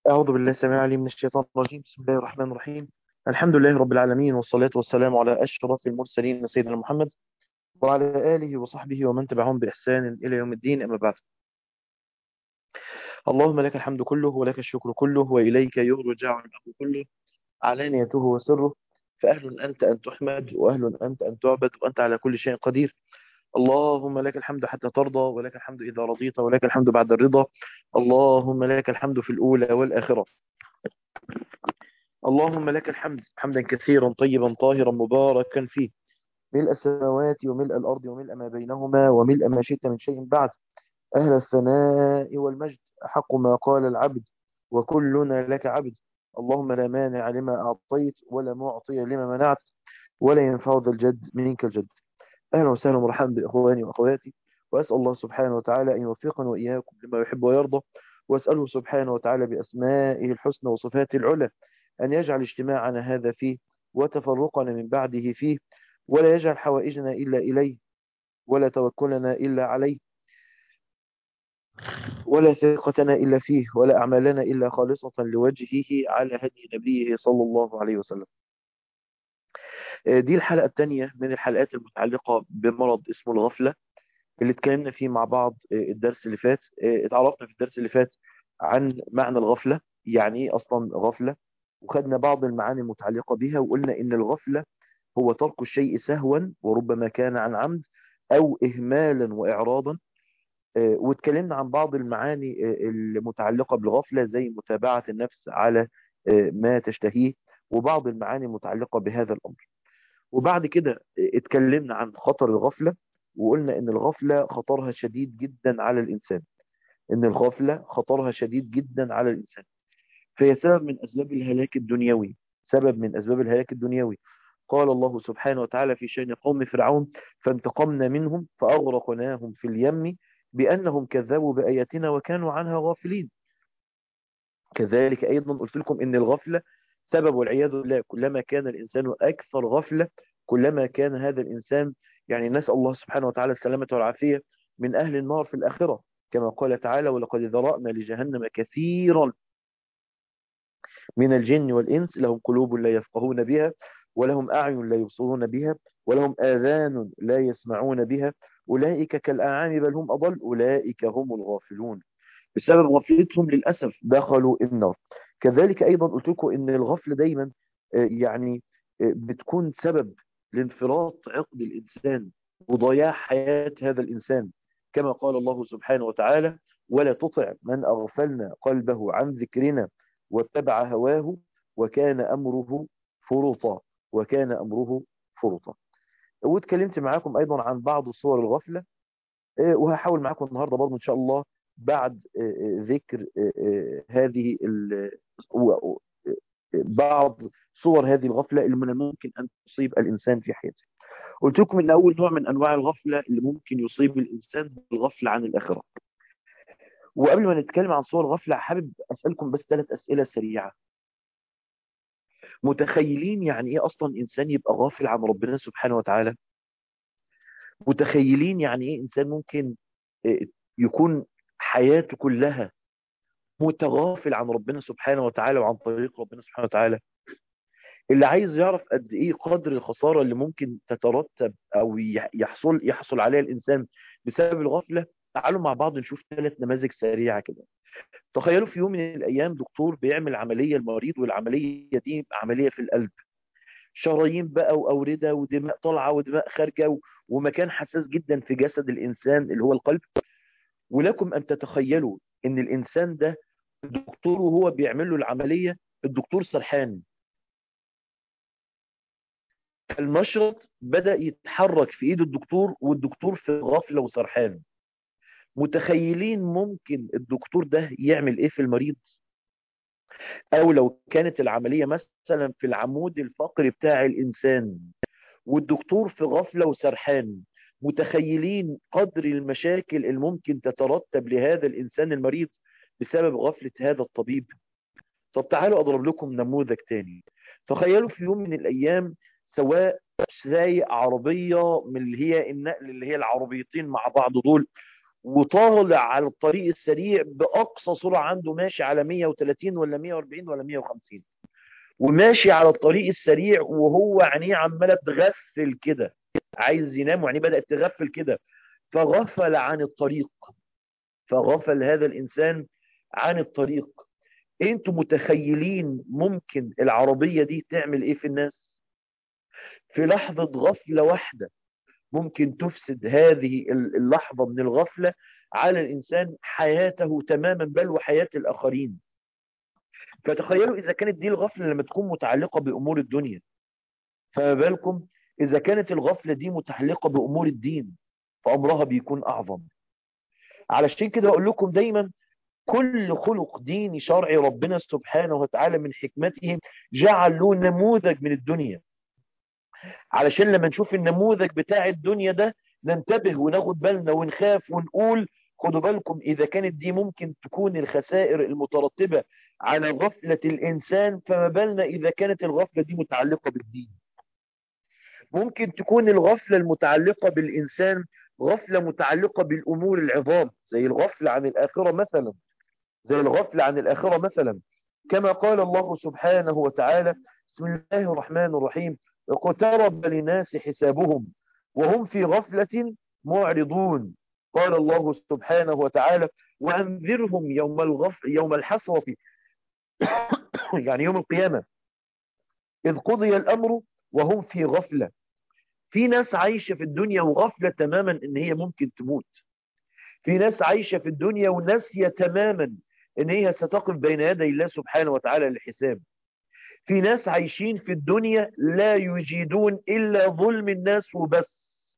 أعوذ بالله السميع العليم من الشيطان الرجيم بسم الله الرحمن الرحيم الحمد لله رب العالمين والصلاة والسلام على أشرف المرسلين سيدنا محمد وعلى آله وصحبه ومن تبعهم بإحسان إلى يوم الدين أما بعد اللهم لك الحمد كله ولك الشكر كله وإليك يرجع الأمر كله علانيته وسره فأهل أنت أن تحمد وأهل أنت أن تعبد وأنت على كل شيء قدير اللهم لك الحمد حتى ترضى ولك الحمد إذا رضيت ولك الحمد بعد الرضا اللهم لك الحمد في الأولى والآخرة اللهم لك الحمد حمدا كثيرا طيبا طاهرا مباركا فيه ملء السماوات وملء الأرض وملء ما بينهما وملء ما شئت من شيء بعد أهل الثناء والمجد أحق ما قال العبد وكلنا لك عبد اللهم لا مانع لما أعطيت ولا معطي لما منعت ولا ينفع ذا الجد منك الجد أهلا وسهلا ومرحبا بإخواني وأخواتي وأسأل الله سبحانه وتعالى أن يوفقنا وإياكم لما يحب ويرضى وأسأله سبحانه وتعالى بأسمائه الحسنى وصفاته العلى أن يجعل اجتماعنا هذا فيه وتفرقنا من بعده فيه ولا يجعل حوائجنا إلا إليه ولا توكلنا إلا عليه ولا ثقتنا إلا فيه ولا أعمالنا إلا خالصة لوجهه على هدي نبيه صلى الله عليه وسلم دي الحلقة الثانية من الحلقات المتعلقة بمرض اسمه الغفلة اللي اتكلمنا فيه مع بعض الدرس اللي فات اتعرفنا في الدرس اللي فات عن معنى الغفلة يعني ايه اصلا غفلة وخدنا بعض المعاني المتعلقة بها وقلنا ان الغفلة هو ترك الشيء سهوا وربما كان عن عمد او اهمالا واعراضا واتكلمنا عن بعض المعاني المتعلقة بالغفلة زي متابعة النفس على ما تشتهيه وبعض المعاني المتعلقة بهذا الامر وبعد كده اتكلمنا عن خطر الغفلة وقلنا ان الغفلة خطرها شديد جدا على الانسان ان الغفلة خطرها شديد جدا على الانسان فهي سبب من اسباب الهلاك الدنيوي سبب من اسباب الهلاك الدنيوي قال الله سبحانه وتعالى في شأن قوم فرعون فانتقمنا منهم فأغرقناهم في اليم بأنهم كذبوا بآياتنا وكانوا عنها غافلين كذلك أيضا قلت لكم إن الغفلة سبب والعياذ بالله كلما كان الإنسان أكثر غفلة كلما كان هذا الإنسان يعني نسأل الله سبحانه وتعالى السلامة والعافية من أهل النار في الآخرة كما قال تعالى ولقد ذرأنا لجهنم كثيرا من الجن والإنس لهم قلوب لا يفقهون بها ولهم أعين لا يبصرون بها ولهم آذان لا يسمعون بها أولئك كالأنعام بل هم أضل أولئك هم الغافلون بسبب غفلتهم للأسف دخلوا النار كذلك أيضا قلت لكم إن الغفلة دايما يعني بتكون سبب لانفراط عقد الإنسان وضياع حياة هذا الإنسان كما قال الله سبحانه وتعالى ولا تطع من أغفلنا قلبه عن ذكرنا واتبع هواه وكان أمره فرطا وكان أمره فرطا واتكلمت معاكم أيضا عن بعض صور الغفلة وهحاول معاكم النهاردة برضو إن شاء الله بعد ذكر هذه بعض صور هذه الغفلة اللي من الممكن أن تصيب الإنسان في حياته قلت لكم ان اول نوع من انواع الغفله اللي ممكن يصيب الانسان الغفله عن الاخره وقبل ما نتكلم عن صور الغفله حابب اسالكم بس ثلاث اسئله سريعه متخيلين يعني ايه اصلا انسان يبقى غافل عن ربنا سبحانه وتعالى متخيلين يعني ايه انسان ممكن يكون حياته كلها متغافل عن ربنا سبحانه وتعالى وعن طريق ربنا سبحانه وتعالى اللي عايز يعرف قد ايه قدر الخسارة اللي ممكن تترتب او يحصل يحصل عليها الانسان بسبب الغفلة تعالوا مع بعض نشوف ثلاث نماذج سريعة كده تخيلوا في يوم من الايام دكتور بيعمل عملية المريض والعملية دي عملية في القلب شرايين بقى واوردة ودماء طالعة ودماء خارجة ومكان حساس جدا في جسد الانسان اللي هو القلب ولكم ان تتخيلوا ان الانسان ده الدكتور وهو بيعمل له العملية الدكتور سرحان المشرط بدأ يتحرك في ايد الدكتور والدكتور في غفلة وسرحان متخيلين ممكن الدكتور ده يعمل ايه في المريض او لو كانت العملية مثلا في العمود الفقري بتاع الانسان والدكتور في غفلة وسرحان متخيلين قدر المشاكل اللي ممكن تترتب لهذا الانسان المريض بسبب غفلة هذا الطبيب طب تعالوا اضرب لكم نموذج تاني تخيلوا في يوم من الايام سواء سايق عربية من اللي هي النقل اللي هي العربيتين مع بعض دول وطالع على الطريق السريع بأقصى سرعة عنده ماشي على 130 ولا 140 ولا 150 وماشي على الطريق السريع وهو عينيه عمالة تغفل كده عايز ينام وعينيه بدأت تغفل كده فغفل عن الطريق فغفل هذا الإنسان عن الطريق انتوا متخيلين ممكن العربية دي تعمل ايه في الناس في لحظة غفلة واحدة ممكن تفسد هذه اللحظة من الغفلة على الإنسان حياته تماما بل وحياة الآخرين فتخيلوا إذا كانت دي الغفلة لما تكون متعلقة بأمور الدنيا فما بالكم إذا كانت الغفلة دي متعلقة بأمور الدين فأمرها بيكون أعظم علشان كده أقول لكم دايما كل خلق ديني شرعي ربنا سبحانه وتعالى من حكمته جعل له نموذج من الدنيا علشان لما نشوف النموذج بتاع الدنيا ده ننتبه وناخد بالنا ونخاف ونقول خدوا بالكم إذا كانت دي ممكن تكون الخسائر المترتبة على غفلة الإنسان فما بالنا إذا كانت الغفلة دي متعلقة بالدين ممكن تكون الغفلة المتعلقة بالإنسان غفلة متعلقة بالأمور العظام زي الغفلة عن الآخرة مثلا زي الغفلة عن الآخرة مثلا كما قال الله سبحانه وتعالى بسم الله الرحمن الرحيم اقترب للناس حسابهم وهم في غفلة معرضون قال الله سبحانه وتعالى وأنذرهم يوم الغفل يوم الحسرة يعني يوم القيامة إذ قضي الأمر وهم في غفلة في ناس عايشة في الدنيا وغفلة تماما إن هي ممكن تموت في ناس عايشة في الدنيا وناسية تماما إن هي ستقف بين يدي الله سبحانه وتعالى للحساب في ناس عايشين في الدنيا لا يجيدون إلا ظلم الناس وبس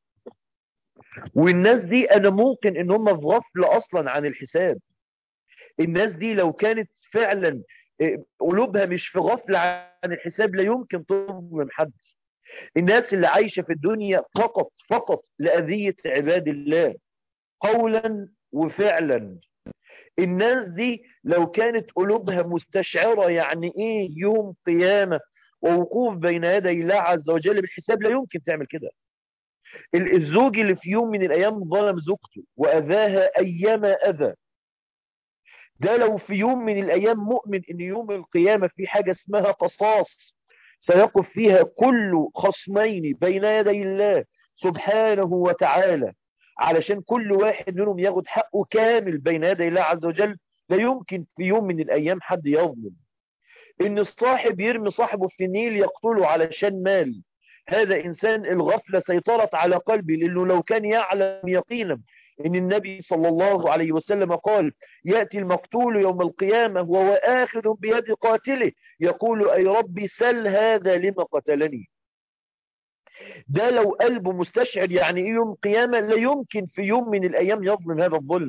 والناس دي أنا ممكن إن هم في غفلة أصلا عن الحساب الناس دي لو كانت فعلا قلوبها مش في غفلة عن الحساب لا يمكن تظلم حد الناس اللي عايشة في الدنيا فقط فقط لأذية عباد الله قولا وفعلا الناس دي لو كانت قلوبها مستشعرة يعني ايه يوم قيامة ووقوف بين يدي الله عز وجل بالحساب لا يمكن تعمل كده الزوج اللي في يوم من الايام ظلم زوجته واذاها ايما اذى ده لو في يوم من الايام مؤمن ان يوم القيامة في حاجة اسمها قصاص سيقف فيها كل خصمين بين يدي الله سبحانه وتعالى علشان كل واحد منهم ياخد حقه كامل بين يدي الله عز وجل لا يمكن في يوم من الأيام حد يظلم إن الصاحب يرمي صاحبه في النيل يقتله علشان مال هذا إنسان الغفلة سيطرت على قلبي لأنه لو كان يعلم يقينا إن النبي صلى الله عليه وسلم قال يأتي المقتول يوم القيامة وهو آخذ بيد قاتله يقول أي ربي سل هذا لما قتلني ده لو قلبه مستشعر يعني ايه يوم قيامة لا يمكن في يوم من الايام يظلم هذا الظلم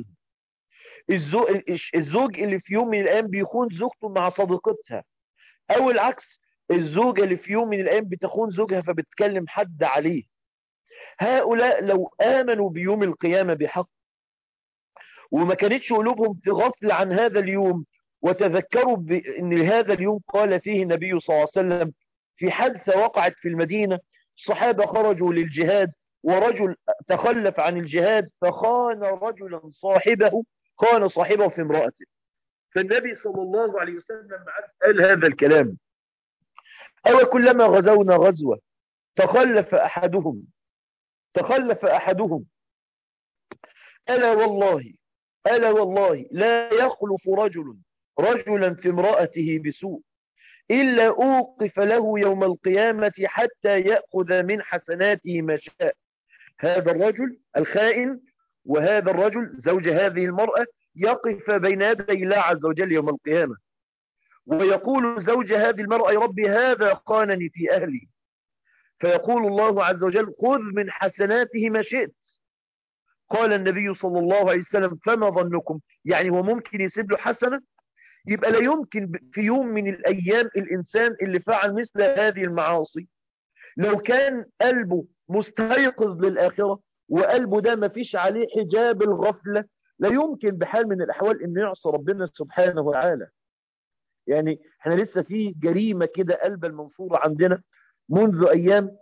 الزوج اللي في يوم من الايام بيخون زوجته مع صديقتها او العكس الزوجة اللي في يوم من الايام بتخون زوجها فبتكلم حد عليه هؤلاء لو امنوا بيوم القيامة بحق وما كانتش قلوبهم في غفل عن هذا اليوم وتذكروا بأن هذا اليوم قال فيه النبي صلى الله عليه وسلم في حادثة وقعت في المدينة الصحابة خرجوا للجهاد ورجل تخلف عن الجهاد فخان رجلا صاحبه خان صاحبه في امرأته فالنبي صلى الله عليه وسلم قال هذا الكلام أو كلما غزونا غزوة تخلف أحدهم تخلف أحدهم ألا والله ألا والله لا يخلف رجل رجلا في امرأته بسوء إلا أوقف له يوم القيامة حتى يأخذ من حسناته ما شاء هذا الرجل الخائن وهذا الرجل زوج هذه المرأة يقف بين يدي الله عز وجل يوم القيامة ويقول زوج هذه المرأة يا ربي هذا قانني في أهلي فيقول الله عز وجل خذ من حسناته ما شئت قال النبي صلى الله عليه وسلم فما ظنكم يعني هو ممكن يسيب له حسنة يبقى لا يمكن في يوم من الأيام الإنسان اللي فعل مثل هذه المعاصي لو كان قلبه مستيقظ للآخرة وقلبه ده ما فيش عليه حجاب الغفلة لا يمكن بحال من الأحوال أن يعصى ربنا سبحانه وتعالى يعني احنا لسه في جريمة كده قلب المنصورة عندنا منذ أيام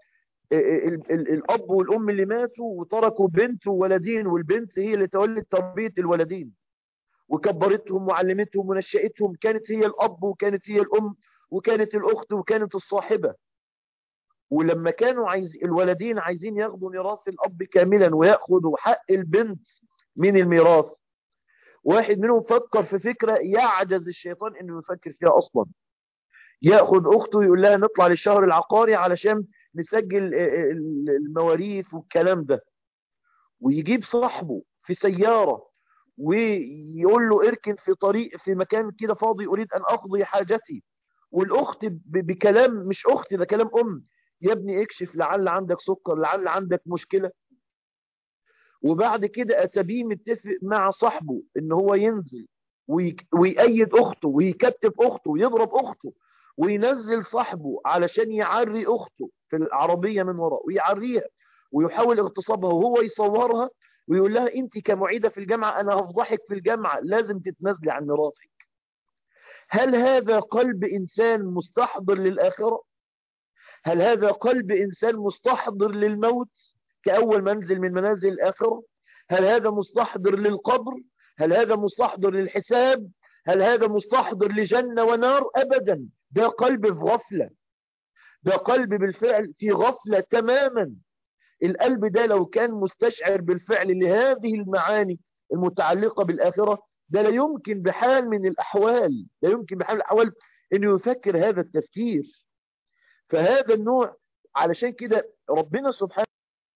ال ال الاب والام اللي ماتوا وتركوا بنت وولدين والبنت هي اللي تولد تربيه الولدين وكبرتهم وعلمتهم ونشأتهم كانت هي الاب وكانت هي الام وكانت الاخت وكانت الصاحبه ولما كانوا عايز الولدين عايزين ياخدوا ميراث الاب كاملا وياخذوا حق البنت من الميراث واحد منهم فكر في فكره يعجز الشيطان انه يفكر فيها اصلا ياخذ اخته ويقول لها نطلع للشهر العقاري علشان نسجل المواريث والكلام ده ويجيب صاحبه في سيارة ويقول له اركن في طريق في مكان كده فاضي اريد ان اقضي حاجتي والاخت بكلام مش اخت ده كلام ام يا ابني اكشف لعل عندك سكر لعل عندك مشكلة وبعد كده اتبيه متفق مع صاحبه ان هو ينزل ويأيد اخته ويكتف اخته ويضرب اخته وينزل صاحبه علشان يعري اخته في العربية من وراء ويعريها ويحاول اغتصابها وهو يصورها ويقول لها انت كمعيدة في الجامعة انا هفضحك في الجامعة لازم تتنازلي عن ميراثك هل هذا قلب انسان مستحضر للآخرة هل هذا قلب انسان مستحضر للموت كأول منزل من منازل الآخرة هل هذا مستحضر للقبر هل هذا مستحضر للحساب هل هذا مستحضر لجنة ونار أبدا ده قلب في غفلة ده قلب بالفعل في غفلة تماما القلب ده لو كان مستشعر بالفعل لهذه المعاني المتعلقة بالآخرة ده لا يمكن بحال من الأحوال لا يمكن بحال من الأحوال أنه يفكر هذا التفكير فهذا النوع علشان كده ربنا سبحانه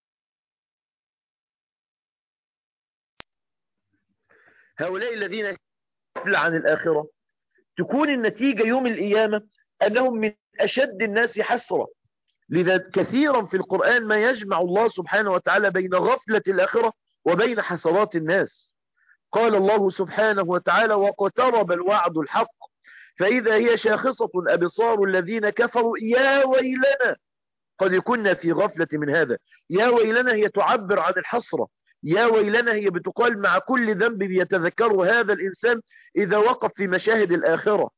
هؤلاء الذين غفل عن الآخرة تكون النتيجة يوم القيامة أنهم من أشد الناس حسرة لذا كثيرا في القرآن ما يجمع الله سبحانه وتعالى بين غفلة الآخرة وبين حسرات الناس قال الله سبحانه وتعالى واقترب الوعد الحق فإذا هي شاخصة أبصار الذين كفروا يا ويلنا قد كنا في غفلة من هذا يا ويلنا هي تعبر عن الحسرة يا ويلنا هي بتقال مع كل ذنب بيتذكره هذا الإنسان إذا وقف في مشاهد الآخرة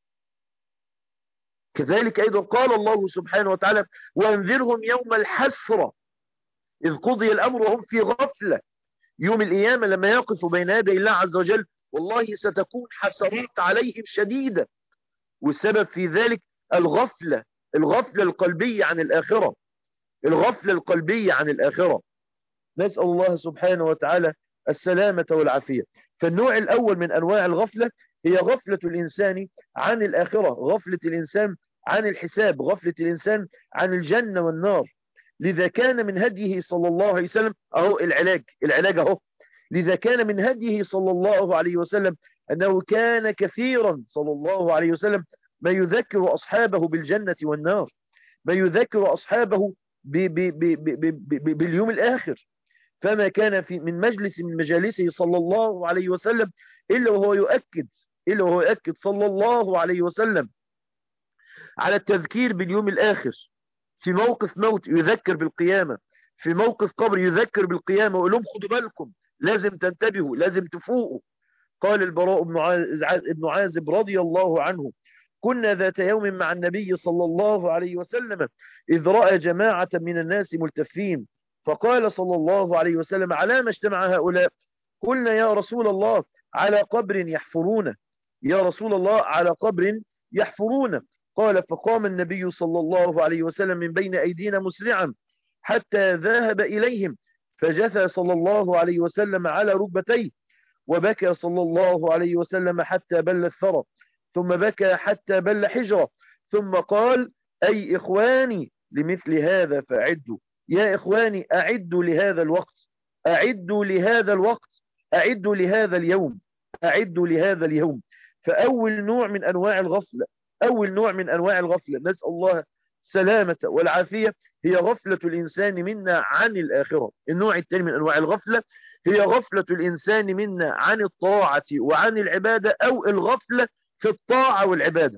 كذلك أيضا قال الله سبحانه وتعالى وانذرهم يوم الحسرة إذ قضي الأمر وهم في غفلة يوم القيامة لما يقفوا بين يدي الله عز وجل والله ستكون حسرات عليهم شديدة والسبب في ذلك الغفلة الغفلة القلبية عن الآخرة الغفلة القلبية عن الآخرة نسأل الله سبحانه وتعالى السلامة والعافية فالنوع الأول من أنواع الغفلة هي غفلة الإنسان عن الآخرة غفلة الإنسان عن الحساب غفلة الإنسان عن الجنة والنار لذا كان من هديه صلى الله عليه وسلم أهو العلاج العلاج أهو لذا كان من هديه صلى الله عليه وسلم أنه كان كثيرا صلى الله عليه وسلم ما يذكر أصحابه بالجنة والنار ما يذكر أصحابه ب ب ب ب ب باليوم الآخر فما كان في من مجلس من مجالسه صلى الله عليه وسلم إلا وهو يؤكد إلا وهو يؤكد صلى الله عليه وسلم على التذكير باليوم الآخر في موقف موت يذكر بالقيامة في موقف قبر يذكر بالقيامة ويقول لهم خدوا بالكم لازم تنتبهوا لازم تفوقوا قال البراء بن عازب رضي الله عنه كنا ذات يوم مع النبي صلى الله عليه وسلم إذ رأى جماعة من الناس ملتفين فقال صلى الله عليه وسلم على ما اجتمع هؤلاء قلنا يا رسول الله على قبر يحفرون يا رسول الله على قبر يحفرون قال فقام النبي صلى الله عليه وسلم من بين أيدينا مسرعا حتى ذهب إليهم فجثى صلى الله عليه وسلم على ركبتيه وبكى صلى الله عليه وسلم حتى بل الثرى ثم بكى حتى بل حجرة ثم قال أي إخواني لمثل هذا فأعدوا يا إخواني أعدوا لهذا الوقت أعدوا لهذا الوقت أعدوا لهذا اليوم أعدوا لهذا اليوم فأول نوع من أنواع الغفلة أول نوع من أنواع الغفلة نسأل الله سلامة والعافية هي غفلة الإنسان منا عن الآخرة النوع الثاني من أنواع الغفلة هي غفلة الإنسان منا عن الطاعة وعن العبادة أو الغفلة في الطاعة والعبادة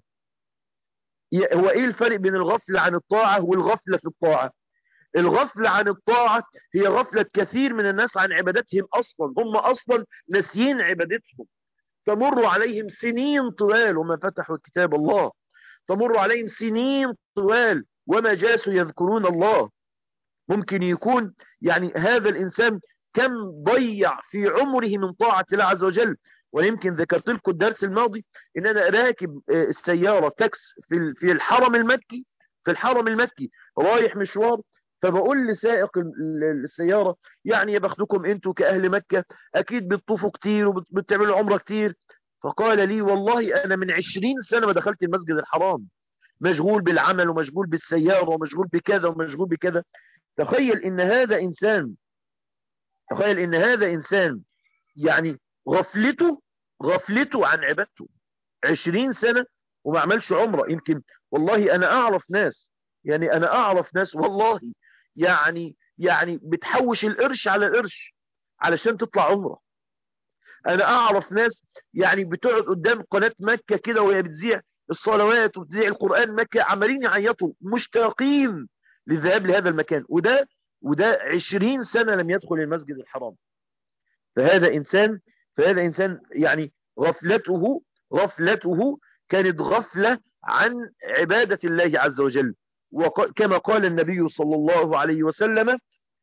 هو إيه الفرق بين الغفلة عن الطاعة والغفلة في الطاعة الغفلة عن الطاعة هي غفلة كثير من الناس عن عبادتهم أصلا هم أصلا ناسيين عبادتهم تمر عليهم سنين طوال وما فتحوا كتاب الله تمر عليهم سنين طوال وما جاسوا يذكرون الله ممكن يكون يعني هذا الإنسان كم ضيع في عمره من طاعة الله عز وجل ويمكن ذكرت لكم الدرس الماضي ان انا راكب السيارة تاكس في في الحرم المكي في الحرم المكي رايح مشوار فبقول لسائق السيارة يعني يا بختكم انتوا كأهل مكة اكيد بتطوفوا كتير وبتعملوا عمرة كتير فقال لي والله انا من عشرين سنة ما دخلت المسجد الحرام مشغول بالعمل ومشغول بالسيارة ومشغول بكذا ومشغول بكذا تخيل ان هذا انسان تخيل ان هذا انسان يعني غفلته غفلته عن عبادته عشرين سنة وما عملش عمرة يمكن والله انا اعرف ناس يعني انا اعرف ناس والله يعني يعني بتحوش القرش على القرش علشان تطلع عمرة انا اعرف ناس يعني بتقعد قدام قناة مكة كده وهي بتذيع الصلوات وبتذيع القرآن مكة عمالين يعيطوا مشتاقين للذهاب لهذا المكان وده وده عشرين سنة لم يدخل المسجد الحرام فهذا إنسان فهذا إنسان يعني غفلته غفلته كانت غفلة عن عبادة الله عز وجل وكما قال النبي صلى الله عليه وسلم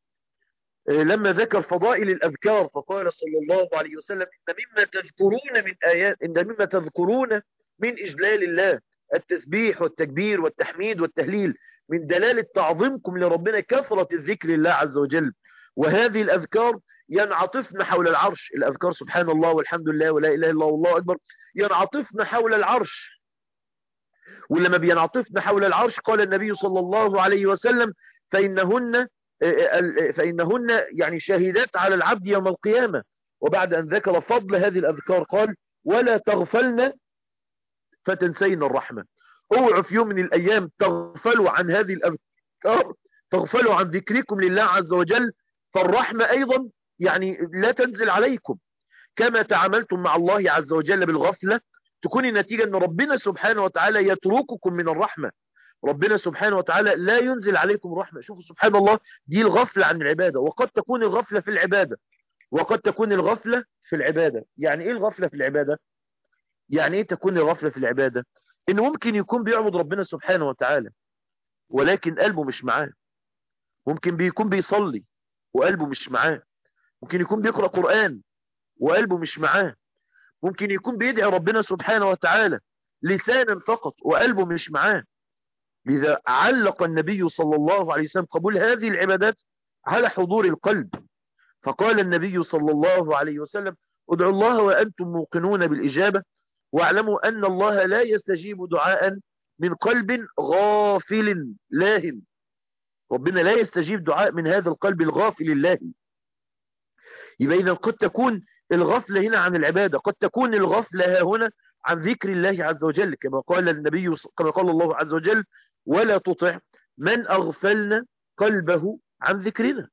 لما ذكر فضائل الأذكار فقال صلى الله عليه وسلم إن مما تذكرون من آيات إن مما تذكرون من إجلال الله التسبيح والتكبير والتحميد والتهليل من دلالة تعظيمكم لربنا كثرة الذكر لله عز وجل وهذه الأذكار ينعطفن حول العرش الأذكار سبحان الله والحمد لله ولا إله إلا الله والله أكبر ينعطفن حول العرش ولما بينعطفن حول العرش قال النبي صلى الله عليه وسلم فإنهن فإنهن يعني شاهدات على العبد يوم القيامة وبعد أن ذكر فضل هذه الأذكار قال ولا تغفلن فتنسين الرحمة اوعوا في يوم من الأيام تغفلوا عن هذه الأذكار تغفلوا عن ذكركم لله عز وجل فالرحمة أيضا يعني لا تنزل عليكم كما تعاملتم مع الله عز وجل بالغفلة تكون النتيجة أن ربنا سبحانه وتعالى يترككم من الرحمة ربنا سبحانه وتعالى لا ينزل عليكم رحمة شوفوا سبحان الله دي الغفلة عن العبادة وقد تكون الغفلة في العبادة وقد تكون الغفلة في العبادة يعني ايه الغفلة في العبادة يعني ايه تكون الغفلة في العبادة انه ممكن يكون بيعبد ربنا سبحانه وتعالى ولكن قلبه مش معاه ممكن بيكون بيصلي وقلبه مش معاه ممكن يكون بيقرأ قرآن وقلبه مش معاه ممكن يكون بيدعي ربنا سبحانه وتعالى لسانا فقط وقلبه مش معاه لذا علق النبي صلى الله عليه وسلم قبول هذه العبادات على حضور القلب فقال النبي صلى الله عليه وسلم ادعوا الله وأنتم موقنون بالإجابة واعلموا أن الله لا يستجيب دعاء من قلب غافل لاهن ربنا لا يستجيب دعاء من هذا القلب الغافل اللاهي يبقى إذا قد تكون الغفلة هنا عن العبادة قد تكون الغفلة هنا عن ذكر الله عز وجل كما قال النبي كما قال الله عز وجل ولا تطع من أغفلنا قلبه عن ذكرنا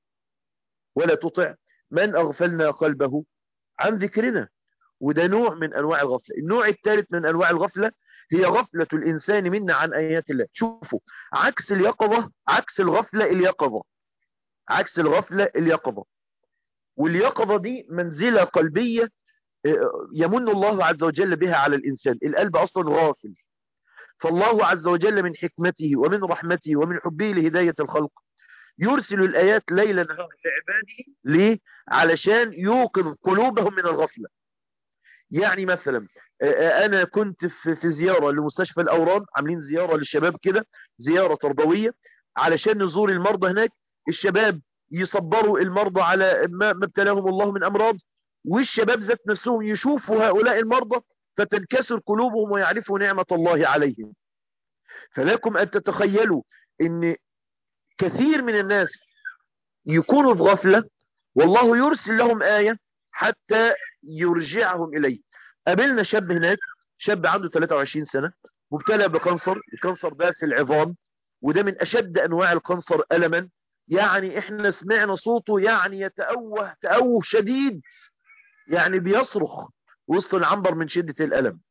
ولا تطع من أغفلنا قلبه عن ذكرنا وده نوع من أنواع الغفلة النوع الثالث من أنواع الغفلة هي غفلة الإنسان منا عن آيات الله شوفوا عكس اليقظة عكس الغفلة اليقظة عكس الغفلة اليقظة واليقظة دي منزلة قلبية يمن الله عز وجل بها على الإنسان القلب أصلا غافل فالله عز وجل من حكمته ومن رحمته ومن حبه لهداية الخلق يرسل الآيات ليلا نهارا لعباده ليه؟ علشان يوقظ قلوبهم من الغفلة يعني مثلا أنا كنت في زيارة لمستشفى الأورام عاملين زيارة للشباب كده زيارة تربوية علشان نزور المرضى هناك الشباب يصبروا المرضى على ما ابتلاهم الله من أمراض والشباب ذات نفسهم يشوفوا هؤلاء المرضى فتنكسر قلوبهم ويعرفوا نعمة الله عليهم فلكم أن تتخيلوا أن كثير من الناس يكونوا في غفلة والله يرسل لهم آية حتى يرجعهم إليه قابلنا شاب هناك شاب عنده 23 سنة مبتلى بكنصر الكنصر ده في العظام وده من أشد أنواع الكنصر ألما يعني احنا سمعنا صوته يعني يتأوه تأوه شديد يعني بيصرخ وسط العنبر من شدة الألم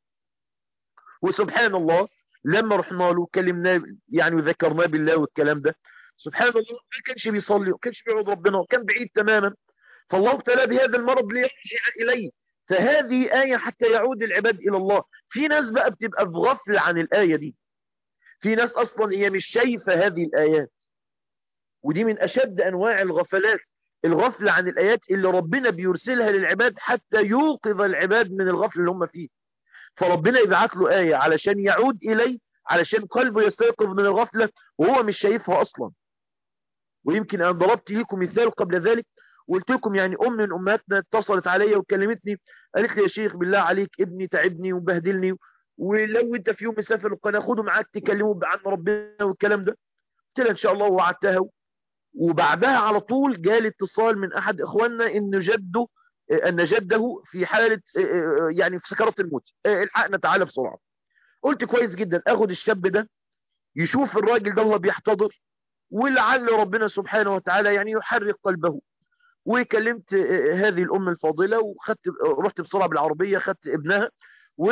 وسبحان الله لما رحنا له كلمناه يعني وذكرناه بالله والكلام ده سبحان الله ما كانش بيصلي وكانش بيعبد ربنا وكان بعيد تماما فالله ابتلى بهذا المرض ليرجع إليه فهذه آية حتى يعود العباد إلى الله في ناس بقى بتبقى في غفلة عن الآية دي في ناس أصلا هي مش شايفة هذه الآيات ودي من أشد أنواع الغفلات الغفلة عن الآيات اللي ربنا بيرسلها للعباد حتى يوقظ العباد من الغفل اللي هم فيه فربنا يبعث له آية علشان يعود إليه علشان قلبه يستيقظ من الغفلة وهو مش شايفها أصلا ويمكن أنا ضربت لكم مثال قبل ذلك وقلت لكم يعني أم من أمهاتنا اتصلت عليا وكلمتني قالت لي يا شيخ بالله عليك ابني تعبني وبهدلني ولو انت في يوم مسافر القناة خده معاك تكلمه عن ربنا والكلام ده قلت لها ان شاء الله ووعدتها وبعدها على طول جالي اتصال من احد اخواننا ان جده ان جده في حالة يعني في سكرات الموت الحقنا تعالى بسرعة قلت كويس جدا اخد الشاب ده يشوف الراجل ده وهو بيحتضر ولعل ربنا سبحانه وتعالى يعني يحرك قلبه وكلمت هذه الام الفاضلة وخدت رحت بسرعة بالعربية خدت ابنها و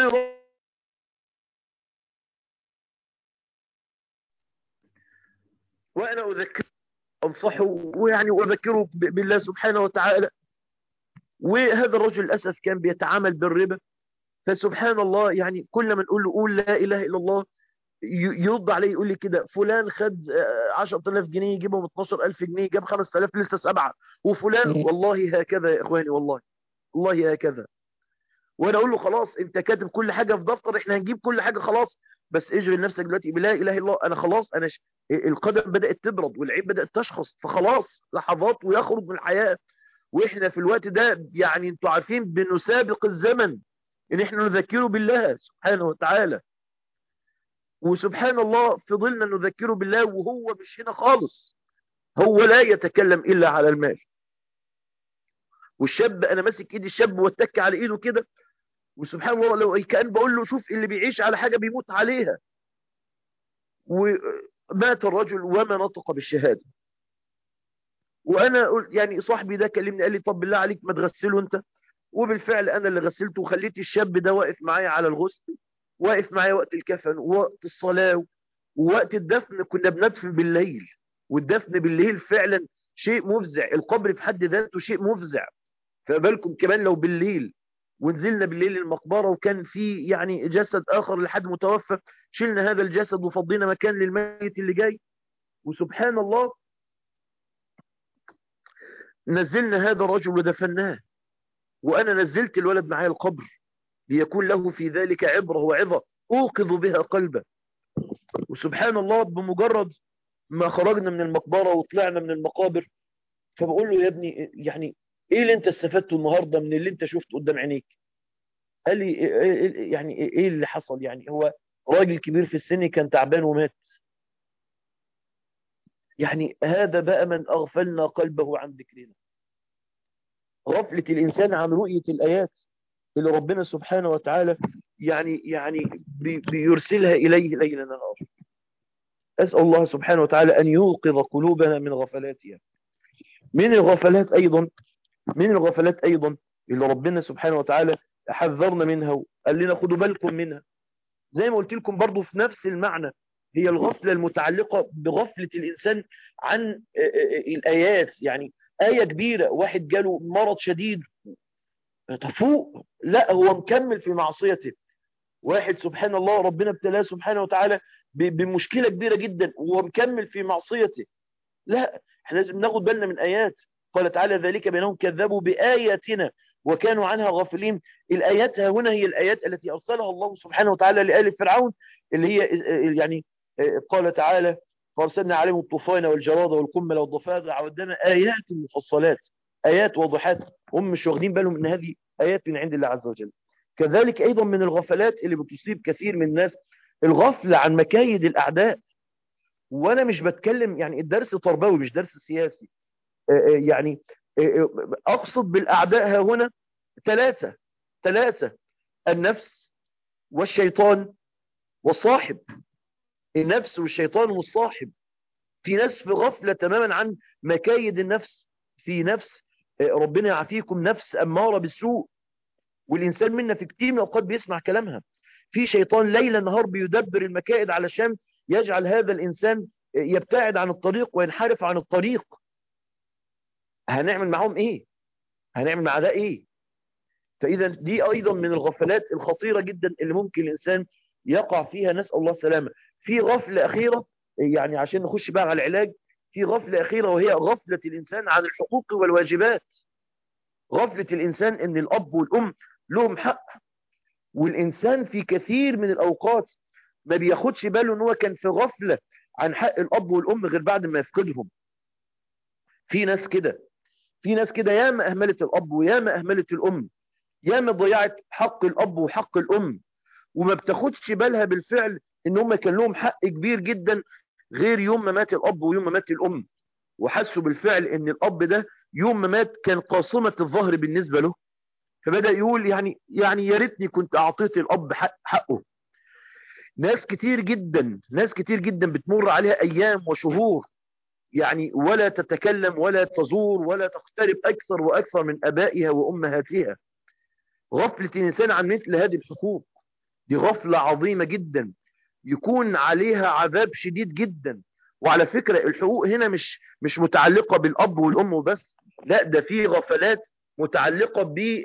وانا اذكره انصحه ويعني واذكره بالله سبحانه وتعالى وهذا الرجل للاسف كان بيتعامل بالربا فسبحان الله يعني كل ما نقول له قول لا اله الا الله يرد عليه يقول لي كده فلان خد 10000 جنيه يجيبهم 12000 جنيه جاب 5000 لسه سبعه وفلان والله هكذا يا اخواني والله والله هكذا وانا اقول له خلاص انت كاتب كل حاجه في دفتر احنا هنجيب كل حاجه خلاص بس اشغل نفسك دلوقتي بلا اله الا الله انا خلاص انا ش... القدم بدات تبرد والعين بدات تشخص فخلاص لحظات ويخرج من الحياه واحنا في الوقت ده يعني انتوا عارفين بنسابق الزمن ان احنا نذكره بالله سبحانه وتعالى وسبحان الله فضلنا نذكره بالله وهو مش هنا خالص هو لا يتكلم الا على المال والشاب انا ماسك ايد الشاب واتك على ايده كده وسبحان الله لو كان بقول له شوف اللي بيعيش على حاجة بيموت عليها ومات الرجل وما نطق بالشهادة وانا يعني صاحبي ده كلمني قال لي طب بالله عليك ما تغسله انت وبالفعل انا اللي غسلته وخليت الشاب ده واقف معايا على الغسل واقف معايا وقت الكفن ووقت الصلاة ووقت الدفن كنا بندفن بالليل والدفن بالليل فعلا شيء مفزع القبر في حد ذاته شيء مفزع فبالكم كمان لو بالليل ونزلنا بالليل المقبرة وكان في يعني جسد آخر لحد متوفى شلنا هذا الجسد وفضينا مكان للميت اللي جاي وسبحان الله نزلنا هذا الرجل ودفناه وأنا نزلت الولد معايا القبر ليكون له في ذلك عبرة وعظة أوقظ بها قلبه وسبحان الله بمجرد ما خرجنا من المقبرة وطلعنا من المقابر فبقول له يا ابني يعني ايه اللي انت استفدته النهاردة من اللي انت شفته قدام عينيك قال لي يعني ايه اللي حصل يعني هو راجل كبير في السن كان تعبان ومات يعني هذا بقى من اغفلنا قلبه عن ذكرنا غفلة الانسان عن رؤية الايات اللي ربنا سبحانه وتعالى يعني يعني بيرسلها اليه ليلا نهارا اسال الله سبحانه وتعالى ان يوقظ قلوبنا من غفلاتها من الغفلات ايضا من الغفلات ايضا اللي ربنا سبحانه وتعالى حذرنا منها وقال لنا خدوا بالكم منها زي ما قلت لكم برضو في نفس المعنى هي الغفلة المتعلقة بغفلة الإنسان عن الآيات يعني آية كبيرة واحد جاله مرض شديد تفوق لا هو مكمل في معصيته واحد سبحان الله ربنا ابتلاه سبحانه وتعالى بمشكلة كبيرة جدا وهو مكمل في معصيته لا احنا لازم ناخد بالنا من آيات قال تعالى ذلك بأنهم كذبوا بآياتنا وكانوا عنها غافلين الآيات ها هنا هي الآيات التي أرسلها الله سبحانه وتعالى لآل فرعون اللي هي يعني قال تعالى فارسلنا عليهم الطوفان والجراد والقمل والضفادع والدم آيات مفصلات آيات واضحات هم مش واخدين بالهم ان هذه آيات من عند الله عز وجل كذلك أيضا من الغفلات اللي بتصيب كثير من الناس الغفلة عن مكايد الأعداء وأنا مش بتكلم يعني الدرس تربوي مش درس سياسي يعني أقصد بالأعداء ها هنا ثلاثة ثلاثة النفس والشيطان والصاحب النفس والشيطان والصاحب في ناس في غفلة تماما عن مكايد النفس في نفس ربنا يعافيكم نفس أمارة بالسوء والإنسان منا في كتير من الأوقات بيسمع كلامها في شيطان ليل نهار بيدبر المكائد علشان يجعل هذا الإنسان يبتعد عن الطريق وينحرف عن الطريق هنعمل معهم إيه هنعمل مع ده إيه فإذا دي أيضا من الغفلات الخطيرة جدا اللي ممكن الإنسان يقع فيها نسأل الله السلامة في غفلة أخيرة يعني عشان نخش بقى على العلاج في غفلة أخيرة وهي غفلة الإنسان عن الحقوق والواجبات غفلة الإنسان أن الأب والأم لهم حق والإنسان في كثير من الأوقات ما بياخدش باله أنه كان في غفلة عن حق الأب والأم غير بعد ما يفقدهم في ناس كده في ناس كده ياما أهملت الأب وياما أهملت الأم ياما ضيعت حق الأب وحق الأم وما بتاخدش بالها بالفعل ان هم كان لهم حق كبير جدا غير يوم ما مات الأب ويوم ما مات الأم وحسوا بالفعل ان الأب ده يوم ما مات كان قاصمة الظهر بالنسبة له فبدأ يقول يعني يعني يا ريتني كنت أعطيت الأب حق حقه ناس كتير جدا ناس كتير جدا بتمر عليها أيام وشهور يعني ولا تتكلم ولا تزور ولا تقترب أكثر وأكثر من أبائها وأمهاتها غفلة الإنسان عن مثل هذه الحقوق دي غفلة عظيمة جدا يكون عليها عذاب شديد جدا وعلى فكرة الحقوق هنا مش مش متعلقة بالأب والأم وبس لا ده في غفلات متعلقة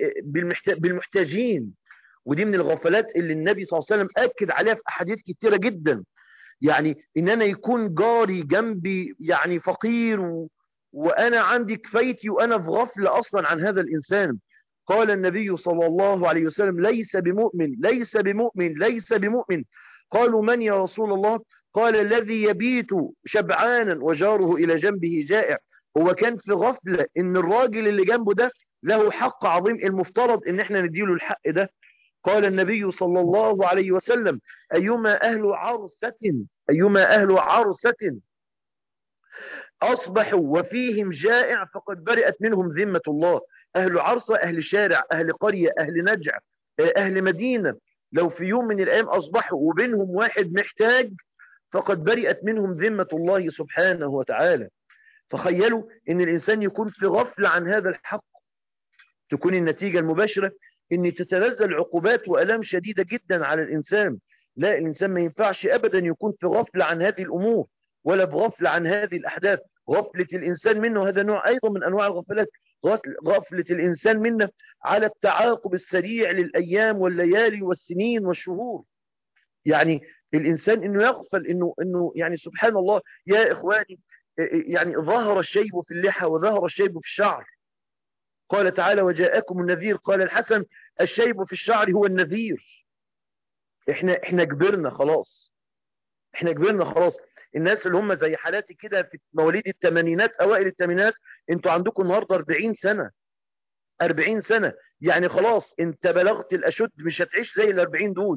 بالمحتاجين ودي من الغفلات اللي النبي صلى الله عليه وسلم أكد عليها في أحاديث كتيرة جدا يعني إن أنا يكون جاري جنبي يعني فقير و... وأنا عندي كفايتي وأنا في غفلة أصلا عن هذا الإنسان قال النبي صلى الله عليه وسلم ليس بمؤمن ليس بمؤمن ليس بمؤمن قالوا من يا رسول الله قال الذي يبيت شبعانا وجاره إلى جنبه جائع هو كان في غفلة ان الراجل اللي جنبه ده له حق عظيم المفترض ان احنا نديله الحق ده قال النبي صلى الله عليه وسلم أيما أهل عرسة أيما أهل عرسة أصبحوا وفيهم جائع فقد برئت منهم ذمة الله أهل عرسة أهل شارع أهل قرية أهل نجع أهل مدينة لو في يوم من الأيام أصبحوا وبينهم واحد محتاج فقد برئت منهم ذمة الله سبحانه وتعالى تخيلوا ان الانسان يكون في غفلة عن هذا الحق تكون النتيجة المباشرة ان تتنزل عقوبات وألام شديدة جدا على الانسان لا الانسان ما ينفعش ابدا يكون في غفلة عن هذه الامور ولا بغفلة عن هذه الاحداث غفلة الانسان منه هذا نوع ايضا من انواع الغفلات غفلة الانسان منه على التعاقب السريع للايام والليالي والسنين والشهور يعني الانسان انه يغفل انه انه يعني سبحان الله يا اخواني يعني ظهر الشيب في اللحى وظهر الشيب في الشعر قال تعالى وجاءكم النذير قال الحسن الشيب في الشعر هو النذير احنا احنا كبرنا خلاص احنا كبرنا خلاص الناس اللي هم زي حالاتي كده في مواليد الثمانينات اوائل الثمانينات انتوا عندكم النهارده 40 سنه 40 سنه يعني خلاص انت بلغت الاشد مش هتعيش زي ال 40 دول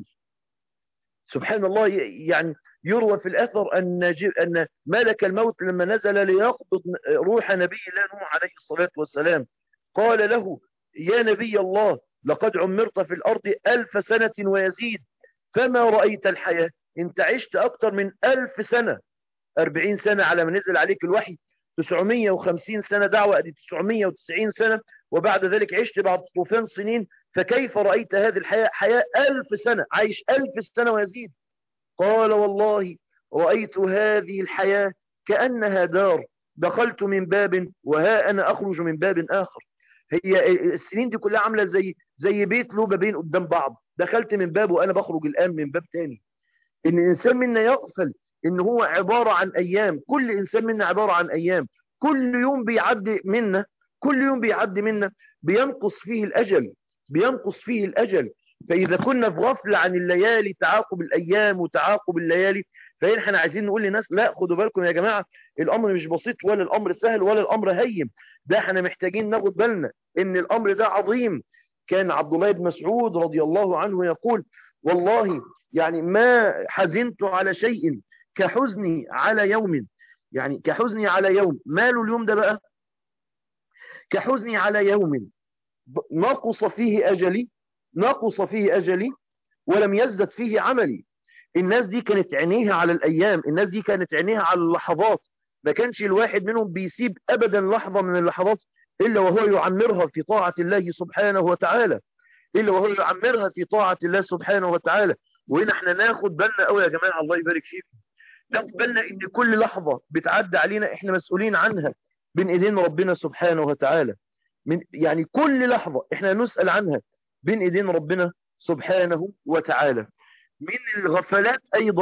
سبحان الله يعني يروى في الأثر أن, أن ملك الموت لما نزل ليقبض روح نبي الله نوح عليه الصلاة والسلام قال له يا نبي الله لقد عمرت في الأرض ألف سنة ويزيد فما رأيت الحياة انت عشت أكثر من ألف سنة أربعين سنة على ما نزل عليك الوحي 950 سنة دعوة أدي 990 سنة وبعد ذلك عشت بعد طوفان سنين فكيف رأيت هذه الحياة حياة ألف سنة عايش ألف سنة ويزيد قال والله رأيت هذه الحياة كأنها دار دخلت من باب وها أنا أخرج من باب آخر هي السنين دي كلها عاملة زي زي بيت له بابين قدام بعض دخلت من باب وأنا بخرج الآن من باب تاني إن الإنسان منا يغفل إن هو عبارة عن أيام كل إنسان منا عبارة عن أيام كل يوم بيعدي منا كل يوم بيعدي منا بينقص فيه الأجل بينقص فيه الأجل فإذا كنا في غفلة عن الليالي تعاقب الأيام وتعاقب الليالي فإن احنا عايزين نقول للناس لا خدوا بالكم يا جماعة الأمر مش بسيط ولا الأمر سهل ولا الأمر هين ده احنا محتاجين ناخد بالنا إن الأمر ده عظيم كان عبد الله بن مسعود رضي الله عنه يقول والله يعني ما حزنت على شيء كحزني على يوم يعني كحزني على يوم ماله اليوم ده بقى كحزني على يوم نقص فيه أجلي نقص فيه أجلي ولم يزدد فيه عملي الناس دي كانت عينيها على الأيام الناس دي كانت عينيها على اللحظات ما كانش الواحد منهم بيسيب أبدا لحظة من اللحظات إلا وهو يعمرها في طاعة الله سبحانه وتعالى إلا وهو يعمرها في طاعة الله سبحانه وتعالى وهنا احنا ناخد بالنا قوي يا جماعة الله يبارك فيكم ناخد بالنا ان كل لحظة بتعدي علينا احنا مسؤولين عنها بين ايدين ربنا سبحانه وتعالى من يعني كل لحظة احنا نسأل عنها بين ايدين ربنا سبحانه وتعالى من الغفلات ايضا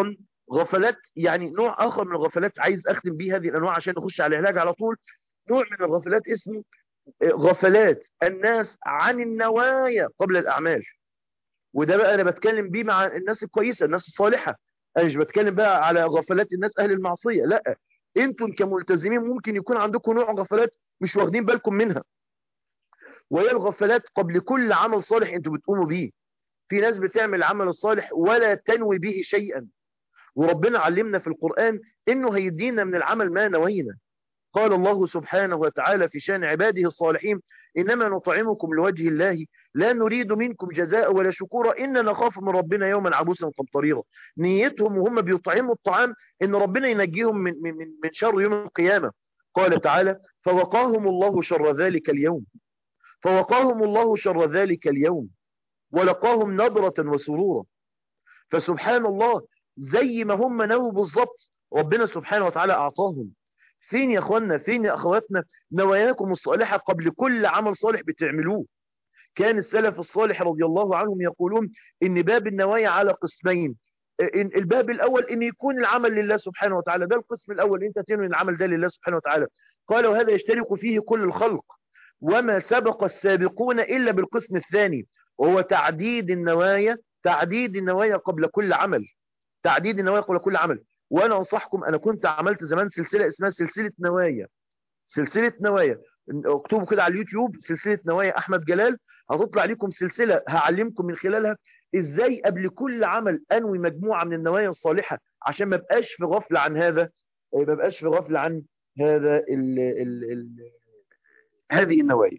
غفلات يعني نوع اخر من الغفلات عايز اختم بيه هذه الانواع عشان نخش على العلاج على طول نوع من الغفلات اسمه غفلات الناس عن النوايا قبل الاعمال وده بقى انا بتكلم بيه مع الناس الكويسه الناس الصالحه انا مش بتكلم بقى على غفلات الناس اهل المعصيه لا انتم كملتزمين ممكن يكون عندكم نوع غفلات مش واخدين بالكم منها وهي الغفلات قبل كل عمل صالح انتم بتقوموا بيه في ناس بتعمل العمل الصالح ولا تنوي به شيئا وربنا علمنا في القرآن انه هيدينا من العمل ما نوينا قال الله سبحانه وتعالى في شان عباده الصالحين إنما نطعمكم لوجه الله لا نريد منكم جزاء ولا شكورا إننا نخاف من ربنا يوما عبوسا قمطريرا نيتهم وهم بيطعموا الطعام إن ربنا ينجيهم من, من, من شر يوم القيامة قال تعالى فوقاهم الله شر ذلك اليوم فوقاهم الله شر ذلك اليوم ولقاهم نظرة وسرورا فسبحان الله زي ما هم نووا بالظبط ربنا سبحانه وتعالى أعطاهم فين يا اخوانا فين يا اخواتنا نواياكم الصالحة قبل كل عمل صالح بتعملوه كان السلف الصالح رضي الله عنهم يقولون ان باب النوايا على قسمين إن الباب الاول ان يكون العمل لله سبحانه وتعالى ده القسم الاول انت تنوي العمل ده لله سبحانه وتعالى قال وهذا يشترك فيه كل الخلق وما سبق السابقون الا بالقسم الثاني وهو تعديد النوايا تعديد النوايا قبل كل عمل تعديد النوايا قبل كل عمل وانا انصحكم انا كنت عملت زمان سلسلة اسمها سلسلة نوايا سلسلة نوايا اكتبوا كده على اليوتيوب سلسلة نوايا احمد جلال هتطلع لكم سلسلة هعلمكم من خلالها ازاي قبل كل عمل انوي مجموعة من النوايا الصالحة عشان ما بقاش في غفلة عن هذا ما بقاش في غفلة عن هذا ال ال ال هذه النوايا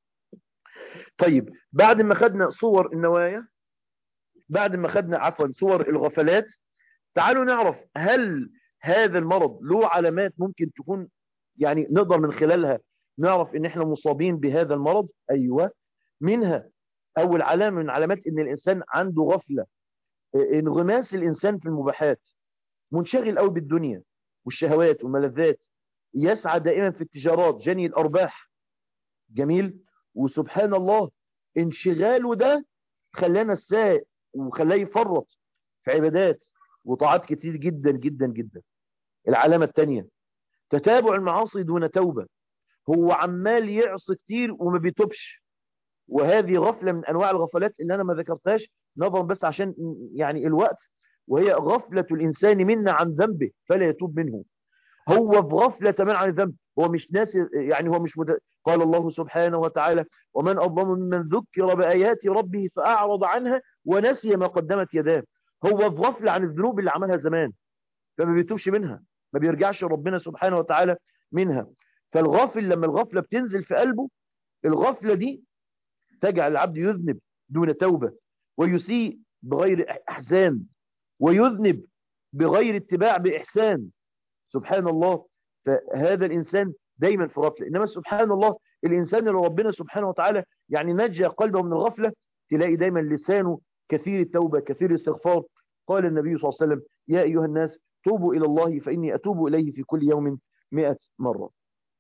طيب بعد ما خدنا صور النوايا بعد ما خدنا عفوا صور الغفلات تعالوا نعرف هل هذا المرض له علامات ممكن تكون يعني نقدر من خلالها نعرف ان احنا مصابين بهذا المرض ايوه منها اول علامة من علامات ان الانسان عنده غفلة انغماس الانسان في المباحات منشغل قوي بالدنيا والشهوات والملذات يسعى دائما في التجارات جني الارباح جميل وسبحان الله انشغاله ده خلانا السائق وخلاه يفرط في عبادات وطاعات كتير جدا جدا جدا العلامة الثانية تتابع المعاصي دون توبة هو عمال يعصي كتير وما بيتوبش وهذه غفلة من أنواع الغفلات اللي أنا ما ذكرتهاش نظرا بس عشان يعني الوقت وهي غفلة الإنسان منا عن ذنبه فلا يتوب منه هو في غفلة تماما عن الذنب هو مش ناسي يعني هو مش مد... قال الله سبحانه وتعالى ومن أظلم ممن ذكر بآيات ربه فأعرض عنها ونسي ما قدمت يداه هو في غفلة عن الذنوب اللي عملها زمان فما بيتوبش منها ما بيرجعش ربنا سبحانه وتعالى منها فالغافل لما الغفلة بتنزل في قلبه الغفلة دي تجعل العبد يذنب دون توبة ويسيء بغير أحزان ويذنب بغير اتباع بإحسان سبحان الله فهذا الإنسان دايما في غفلة إنما سبحان الله الإنسان اللي ربنا سبحانه وتعالى يعني نجى قلبه من الغفلة تلاقي دايما لسانه كثير التوبة كثير الاستغفار قال النبي صلى الله عليه وسلم يا أيها الناس توبوا إلى الله فإني أتوب إليه في كل يوم مئة مرة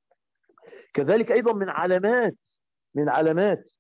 كذلك أيضا من علامات من علامات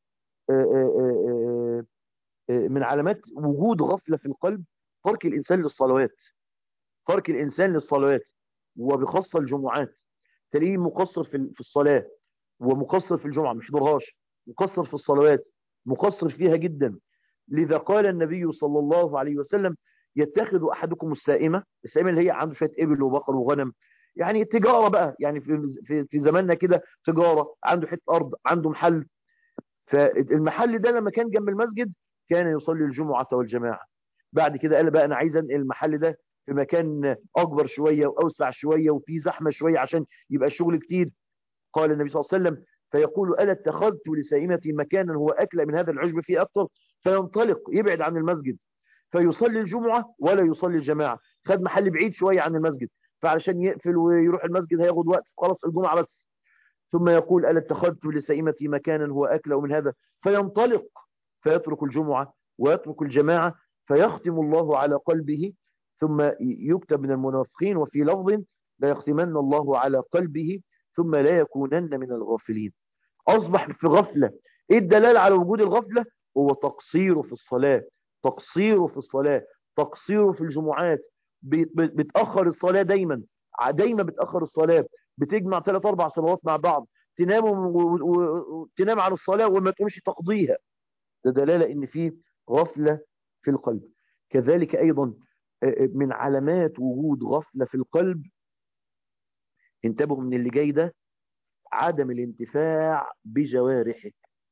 من علامات وجود غفلة في القلب ترك الإنسان للصلوات ترك الإنسان للصلوات وبخاصة الجمعات تلاقيه مقصر في الصلاة ومقصر في الجمعة مش درهاش مقصر في الصلوات مقصر فيها جدا لذا قال النبي صلى الله عليه وسلم يتخذ أحدكم السائمة السائمة اللي هي عنده شوية إبل وبقر وغنم يعني تجارة بقى يعني في, في, في زماننا كده تجارة عنده حتة أرض عنده محل فالمحل ده لما كان جنب المسجد كان يصلي الجمعة والجماعة بعد كده قال بقى أنا عايز أنقل المحل ده في مكان أكبر شوية وأوسع شوية وفي زحمة شوية عشان يبقى الشغل كتير قال النبي صلى الله عليه وسلم فيقول ألا اتخذت لسائمتي مكانا هو أكل من هذا العشب فيه أكثر فينطلق يبعد عن المسجد فيصلي الجمعة ولا يصلي الجماعة خد محل بعيد شوية عن المسجد فعلشان يقفل ويروح المسجد هياخد وقت خلاص الجمعة بس ثم يقول ألا اتخذت لسائمتي مكانا هو أكل من هذا فينطلق فيترك الجمعة ويترك الجماعة فيختم الله على قلبه ثم يكتب من المنافقين وفي لفظ لا يختمن الله على قلبه ثم لا يكونن من الغافلين أصبح في غفلة إيه الدلالة على وجود الغفلة هو تقصيره في الصلاة تقصيره في الصلاة تقصيره في الجمعات بتأخر الصلاة دايما دايما بتأخر الصلاة بتجمع ثلاث أربع صلوات مع بعض تنام وتنام عن الصلاة وما تقومش تقضيها ده دلالة ان في غفلة في القلب كذلك ايضا من علامات وجود غفلة في القلب انتبهوا من اللي جاي ده عدم الانتفاع بجوارحك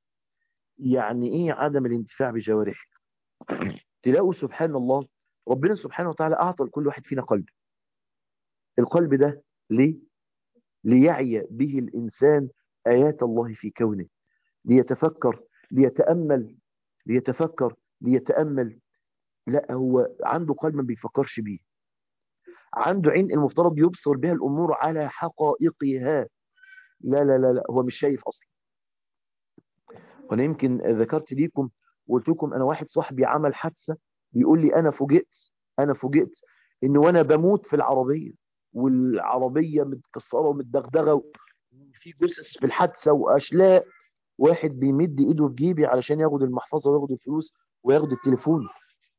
يعني ايه عدم الانتفاع بجوارحك تلاقوا سبحان الله ربنا سبحانه وتعالى اعطى لكل واحد فينا قلب القلب ده ليه ليعي به الانسان ايات الله في كونه ليتفكر ليتامل ليتفكر ليتامل لا هو عنده قلب ما بيفكرش بيه عنده عين المفترض يبصر بها الامور على حقائقها لا لا لا لا هو مش شايف اصلا وانا يمكن ذكرت ليكم وقلت لكم انا واحد صاحبي عمل حادثه بيقول لي انا فوجئت انا فوجئت ان وانا بموت في العربيه والعربيه متكسره ومتدغدغه وفي جثث في الحادثه واشلاء واحد بيمد ايده في جيبي علشان ياخد المحفظه وياخد الفلوس وياخد التليفون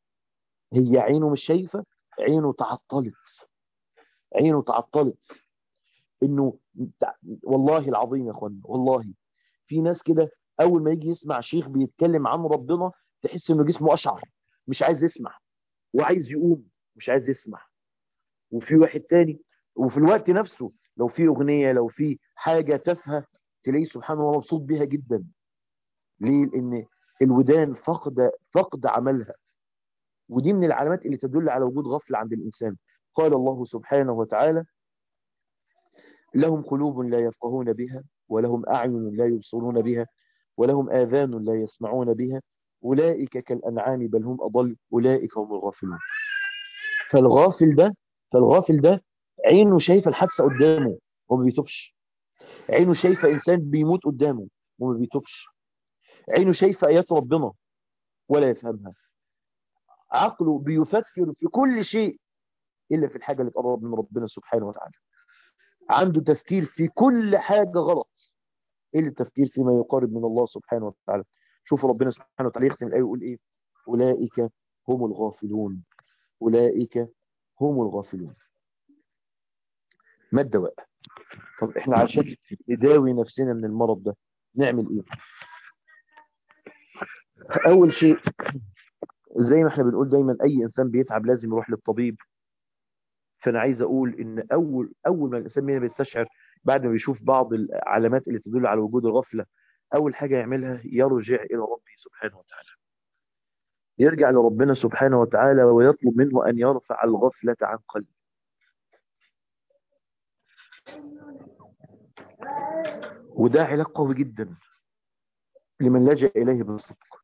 هي عينه مش شايفه عينه تعطلت عينه تعطلت انه والله العظيم يا اخوانا والله في ناس كده اول ما يجي يسمع شيخ بيتكلم عن ربنا تحس انه جسمه اشعر مش عايز يسمع وعايز يقوم مش عايز يسمع وفي واحد تاني وفي الوقت نفسه لو في اغنية لو في حاجة تافهه تلاقيه سبحان الله مبسوط بيها جدا ليه لان الودان فقد فقد عملها ودي من العلامات اللي تدل على وجود غفلة عند الإنسان قال الله سبحانه وتعالى لهم قلوب لا يفقهون بها ولهم أعين لا يبصرون بها ولهم آذان لا يسمعون بها أولئك كالأنعام بل هم أضل أولئك هم الغافلون فالغافل ده فالغافل ده عينه شايفة الحادثة قدامه وما بيتوبش عينه شايفة إنسان بيموت قدامه وما بيتوبش عينه شايفة آيات ربنا ولا يفهمها عقله بيفكر في كل شيء إلا في الحاجة اللي تقرب من ربنا سبحانه وتعالى عنده تفكير في كل حاجة غلط إلا التفكير فيما يقارب من الله سبحانه وتعالى شوفوا ربنا سبحانه وتعالى يختم الآية ويقول إيه أولئك هم الغافلون أولئك هم الغافلون ما الدواء طب احنا عشان نداوي نفسنا من المرض ده نعمل ايه اول شيء زي ما احنا بنقول دايما اي انسان بيتعب لازم يروح للطبيب فانا عايز اقول ان اول اول ما الانسان مننا بيستشعر بعد ما بيشوف بعض العلامات اللي تدل على وجود الغفله اول حاجه يعملها يرجع الى ربه سبحانه وتعالى يرجع لربنا سبحانه وتعالى ويطلب منه ان يرفع الغفله عن قلبه وده علاج قوي جدا لمن لجأ إليه بالصدق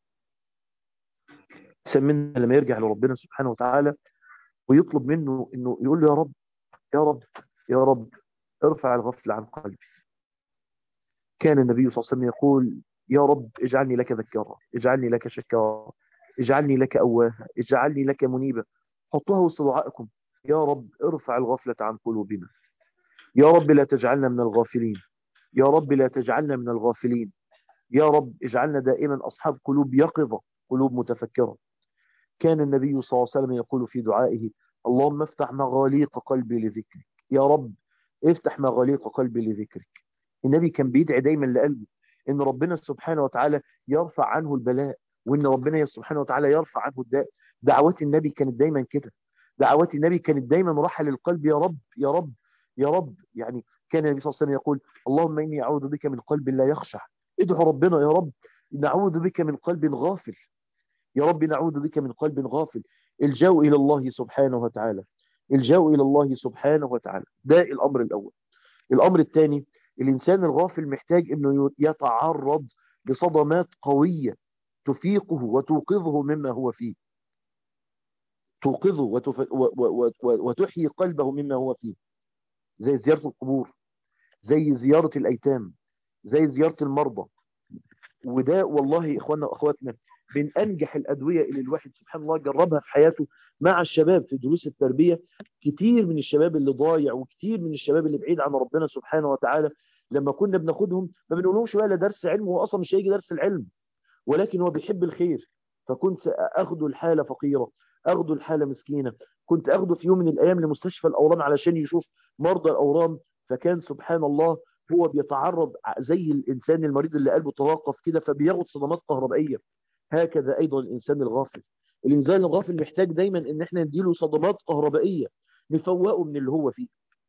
سمنا لما يرجع لربنا سبحانه وتعالى ويطلب منه انه يقول له يا رب يا رب يا رب ارفع الغفل عن قلبي كان النبي صلى الله عليه وسلم يقول يا رب اجعلني لك ذكارا اجعلني لك شكارا اجعلني لك أواها اجعلني لك منيبا حطوها وسط دعائكم يا رب ارفع الغفلة عن قلوبنا يا رب لا تجعلنا من الغافلين يا رب لا تجعلنا من الغافلين يا رب اجعلنا دائما أصحاب قلوب يقظة قلوب متفكرة كان النبي صلى الله عليه وسلم يقول في دعائه اللهم افتح مغاليق قلبي لذكرك يا رب افتح مغاليق قلبي لذكرك النبي كان بيدعي دايما لقلبه ان ربنا سبحانه وتعالى يرفع عنه البلاء وان ربنا سبحانه وتعالى يرفع عنه الداء دعوات النبي كانت دايما كده دعوات النبي كانت دايما راحة للقلب يا رب يا رب يا رب يعني كان النبي صلى الله عليه وسلم يقول اللهم إني أعوذ بك من قلب لا يخشع ادعو ربنا يا رب نعوذ بك من قلب غافل يا رب نعوذ بك من قلب غافل الجاء إلى الله سبحانه وتعالى الجاء إلى الله سبحانه وتعالى ده الأمر الأول الأمر الثاني الإنسان الغافل محتاج أنه يتعرض لصدمات قوية تفيقه وتوقظه مما هو فيه توقظه وتف... و... و... و... وتحيي قلبه مما هو فيه زي زيارة القبور زي زيارة الأيتام زي زيارة المرضى وده والله إخواننا وأخواتنا من أنجح الأدوية اللي الواحد سبحان الله جربها في حياته مع الشباب في دروس التربية كتير من الشباب اللي ضايع وكتير من الشباب اللي بعيد عن ربنا سبحانه وتعالى لما كنا بناخدهم ما بنقولهمش بقى درس علم هو أصلا مش هيجي درس العلم ولكن هو بيحب الخير فكنت أخذ الحالة فقيرة اخده الحالة مسكينة كنت اخده في يوم من الايام لمستشفى الاورام علشان يشوف مرضى الاورام فكان سبحان الله هو بيتعرض زي الانسان المريض اللي قلبه توقف كده فبياخد صدمات كهربائية هكذا ايضا الانسان الغافل الانسان الغافل محتاج دايما ان احنا نديله صدمات كهربائية نفوقه من اللي هو فيه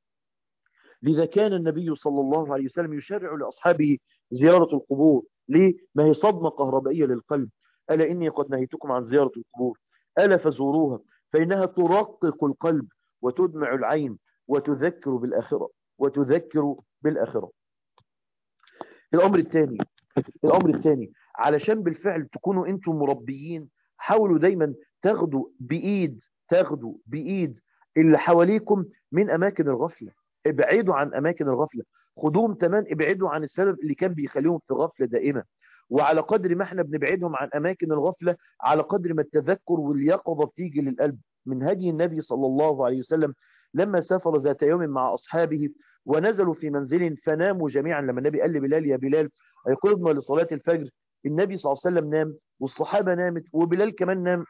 لذا كان النبي صلى الله عليه وسلم يشرع لأصحابه زيارة القبور ليه؟ ما هي صدمة كهربائية للقلب ألا إني قد نهيتكم عن زيارة القبور ألا فزوروها فإنها ترقق القلب وتدمع العين وتذكر بالآخرة وتذكر بالآخرة الأمر الثاني الأمر الثاني علشان بالفعل تكونوا أنتم مربيين حاولوا دايما تاخدوا بإيد تاخدوا بإيد اللي حواليكم من أماكن الغفلة ابعدوا عن أماكن الغفلة خدوهم تمام ابعدوا عن السبب اللي كان بيخليهم في غفلة دائمة وعلى قدر ما احنا بنبعدهم عن أماكن الغفلة على قدر ما التذكر واليقظة بتيجي للقلب من هدي النبي صلى الله عليه وسلم لما سافر ذات يوم مع أصحابه ونزلوا في منزل فناموا جميعا لما النبي قال لبلال يا بلال أيقظنا لصلاة الفجر النبي صلى الله عليه وسلم نام والصحابة نامت وبلال كمان نام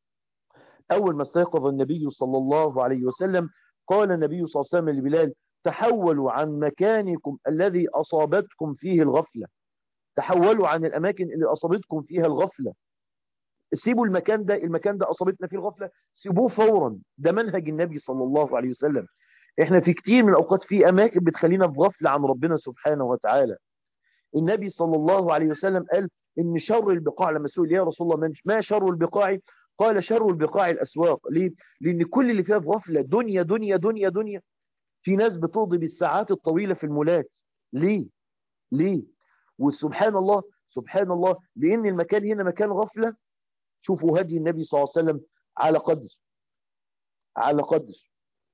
أول ما استيقظ النبي صلى الله عليه وسلم قال النبي صلى الله عليه وسلم لبلال تحولوا عن مكانكم الذي أصابتكم فيه الغفلة تحولوا عن الأماكن اللي أصابتكم فيها الغفلة سيبوا المكان ده المكان ده أصابتنا فيه الغفلة سيبوه فورا ده منهج النبي صلى الله عليه وسلم احنا في كتير من الأوقات في أماكن بتخلينا في غفلة عن ربنا سبحانه وتعالى النبي صلى الله عليه وسلم قال إن شر البقاع لما سئل يا رسول الله ما شر البقاع قال شر البقاع الأسواق ليه؟ لأن كل اللي فيها في غفلة دنيا دنيا دنيا دنيا في ناس بتقضي بالساعات الطويلة في المولات ليه؟ ليه؟ وسبحان الله سبحان الله لأن المكان هنا مكان غفلة شوفوا هدي النبي صلى الله عليه وسلم على قدر على قدر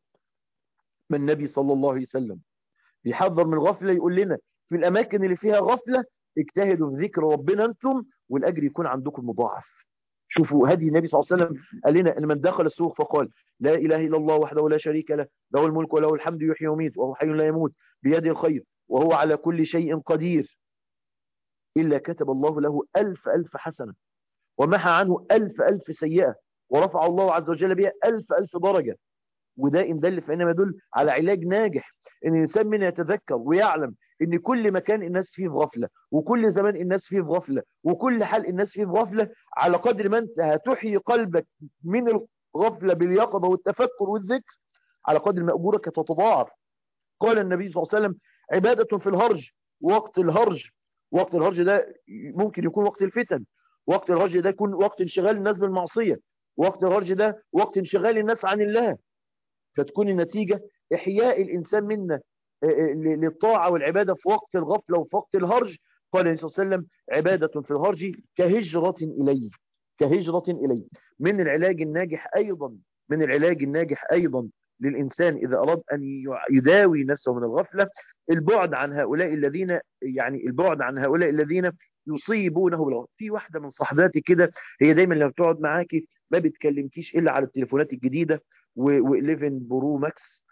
ما النبي صلى الله عليه وسلم بيحذر من الغفلة يقول لنا في الأماكن اللي فيها غفلة اجتهدوا في ذكر ربنا أنتم والأجر يكون عندكم مضاعف شوفوا هدي النبي صلى الله عليه وسلم قال لنا ان من دخل السوق فقال لا اله الا الله وحده لا شريك له له الملك وله الحمد يحيي ويميت وهو حي لا يموت بيده الخير وهو على كل شيء قدير الا كتب الله له ألف ألف حسنه ومحى عنه ألف ألف سيئه ورفع الله عز وجل بها ألف ألف درجه وده ان دل فانما يدل على علاج ناجح ان الانسان منه يتذكر ويعلم ان كل مكان الناس فيه في غفلة وكل زمان الناس فيه في غفلة وكل حال الناس فيه في غفلة على قدر ما انت هتحيي قلبك من الغفلة باليقظة والتفكر والذكر على قدر ما أجورك تتضاعف قال النبي صلى الله عليه وسلم عبادة في الهرج وقت الهرج وقت الهرج ده ممكن يكون وقت الفتن وقت الهرج ده يكون وقت انشغال الناس بالمعصية وقت الهرج ده وقت انشغال الناس عن الله فتكون النتيجة إحياء الإنسان منا للطاعة والعبادة في وقت الغفلة وفي وقت الهرج قال النبي صلى الله عليه وسلم عبادة في الهرج كهجرة إليه كهجرة إليه من العلاج الناجح أيضا من العلاج الناجح أيضا للإنسان إذا أراد أن يداوي نفسه من الغفلة البعد عن هؤلاء الذين يعني البعد عن هؤلاء الذين يصيبونه بالغفلة في واحدة من صاحباتي كده هي دايما لما بتقعد معاكي ما بتكلمكيش إلا على التليفونات الجديدة و11 برو ماكس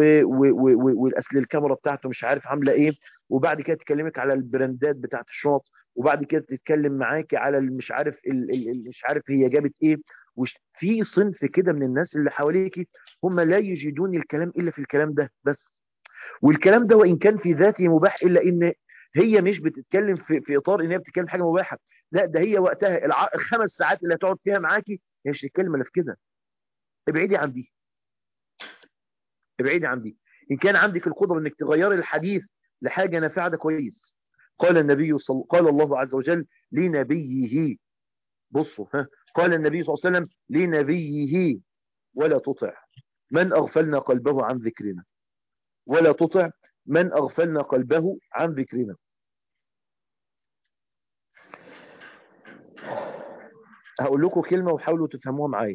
والاصل الكاميرا بتاعته مش عارف عامله ايه وبعد كده تكلمك على البراندات بتاعت الشنط وبعد كده تتكلم معاكي على مش عارف مش عارف هي جابت ايه في صنف كده من الناس اللي حواليك هم لا يجدون الكلام الا في الكلام ده بس والكلام ده وان كان في ذاته مباح الا ان هي مش بتتكلم في, في اطار ان هي بتتكلم حاجه مباحه لا ده هي وقتها الخمس ساعات اللي هتقعد فيها معاكي هي مش الكلمه اللي في كده ابعدي عن دي ابعدي عن دي إن كان عندك القدرة أنك تغيري الحديث لحاجة نافعة ده كويس قال النبي صل... قال الله عز وجل لنبيه بصوا ها قال النبي صلى الله عليه وسلم لنبيه ولا تطع من أغفلنا قلبه عن ذكرنا ولا تطع من أغفلنا قلبه عن ذكرنا هقول لكم كلمة وحاولوا تفهموها معايا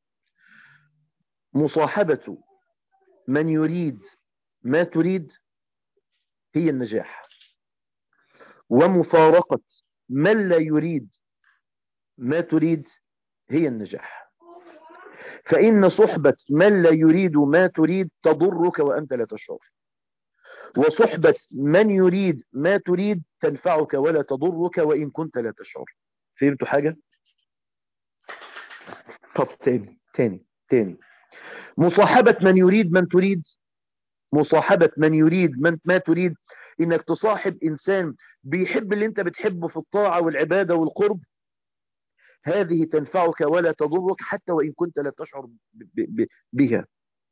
مصاحبة من يريد ما تريد هي النجاح ومفارقة من لا يريد ما تريد هي النجاح فإن صحبة من لا يريد ما تريد تضرك وأنت لا تشعر وصحبة من يريد ما تريد تنفعك ولا تضرك وإن كنت لا تشعر فهمتوا حاجة؟ طب تاني تاني تاني مصاحبة من يريد من تريد مصاحبة من يريد من ما تريد انك تصاحب انسان بيحب اللي انت بتحبه في الطاعة والعبادة والقرب هذه تنفعك ولا تضرك حتى وإن كنت لا تشعر بها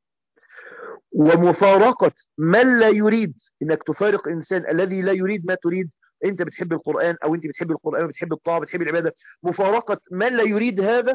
ومفارقة من لا يريد انك تفارق انسان الذي لا يريد ما تريد انت بتحب القرآن او انت بتحب القرآن وبتحب الطاعة بتحب العبادة مفارقة من لا يريد هذا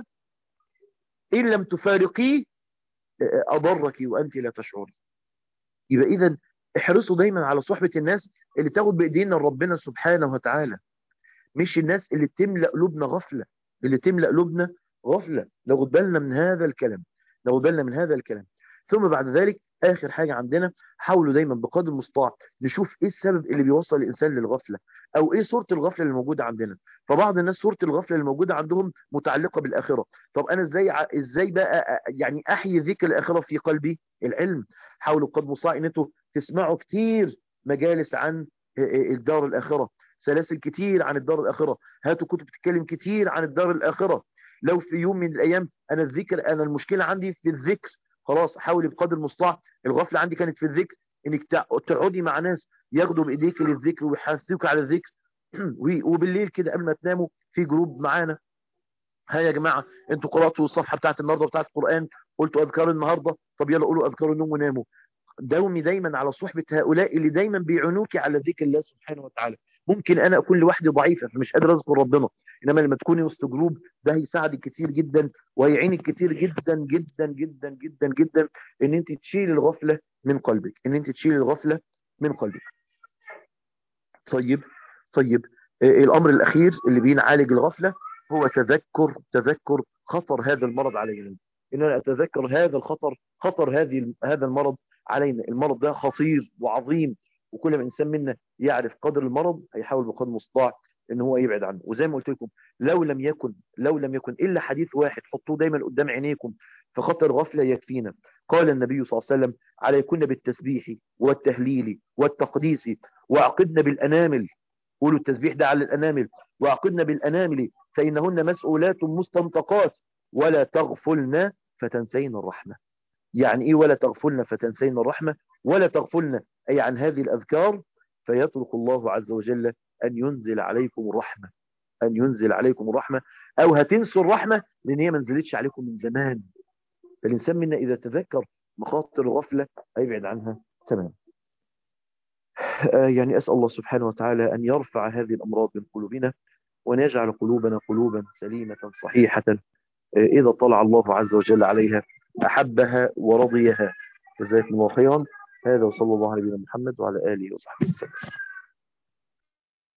ان لم تفارقيه اضرك وانت لا تشعري يبقى اذا احرصوا دايما على صحبة الناس اللي تاخد بايدينا ربنا سبحانه وتعالى مش الناس اللي تملأ قلوبنا غفلة اللي تملأ قلوبنا غفلة ناخد بالنا من هذا الكلام ناخد بالنا من هذا الكلام ثم بعد ذلك اخر حاجة عندنا حاولوا دايما بقدر المستطاع نشوف ايه السبب اللي بيوصل الانسان للغفلة او ايه صورة الغفلة اللي موجودة عندنا فبعض الناس صورة الغفلة اللي موجودة عندهم متعلقة بالاخرة طب انا ازاي ازاي بقى يعني احيي ذكر الاخرة في قلبي العلم حاولوا بقدر المستطاع ان انتوا تسمعوا كتير مجالس عن الدار الاخرة سلاسل كتير عن الدار الاخرة هاتوا كتب بتتكلم كتير عن الدار الاخرة لو في يوم من الايام انا الذكر انا المشكلة عندي في الذكر خلاص حاولي بقدر المستطاع الغفلة عندي كانت في الذكر انك تقعدي مع ناس ياخدوا بايديك للذكر ويحثوك على الذكر وبالليل كده قبل ما تناموا في جروب معانا ها يا جماعة انتوا قرأتوا الصفحة بتاعت النهاردة بتاعت القرآن قلتوا اذكار النهاردة طب يلا قولوا اذكار النوم وناموا دومي دايما على صحبة هؤلاء اللي دايما بيعينوك على ذكر الله سبحانه وتعالى ممكن انا اكون لوحدي ضعيفة فمش قادر اذكر ربنا انما لما تكوني وسط جروب ده هيساعدك كتير جدا وهيعينك كتير جدا جدا جدا جدا جدا ان انت تشيل الغفلة من قلبك ان انت تشيل الغفلة من قلبك طيب طيب الامر الاخير اللي بينعالج الغفلة هو تذكر تذكر خطر هذا المرض علينا ان انا اتذكر هذا الخطر خطر هذه هذا المرض علينا المرض ده خطير وعظيم وكل ما انسان منا يعرف قدر المرض هيحاول بقدر المستطاع ان هو يبعد عنه وزي ما قلت لكم لو لم يكن لو لم يكن الا حديث واحد حطوه دايما قدام عينيكم فخطر غفله يكفينا قال النبي صلى الله عليه وسلم عليكن بالتسبيح والتهليل والتقديس واعقدن بالانامل قولوا التسبيح ده على الانامل واعقدن بالانامل فانهن مسؤولات مستنطقات ولا تغفلن فتنسين الرحمه يعني ايه ولا تغفلن فتنسين الرحمه ولا تغفلن اي عن هذه الاذكار فيترك الله عز وجل أن ينزل عليكم الرحمة أن ينزل عليكم الرحمة أو هتنسوا الرحمة لأن هي ما نزلتش عليكم من زمان فالإنسان منا إذا تذكر مخاطر الغفلة هيبعد عنها تمام يعني أسأل الله سبحانه وتعالى أن يرفع هذه الأمراض من قلوبنا وأن يجعل قلوبنا قلوبا سليمة صحيحة إذا طلع الله عز وجل عليها أحبها ورضيها جزاكم الله خيرا هذا وصلى الله على نبينا محمد وعلى آله وصحبه وسلم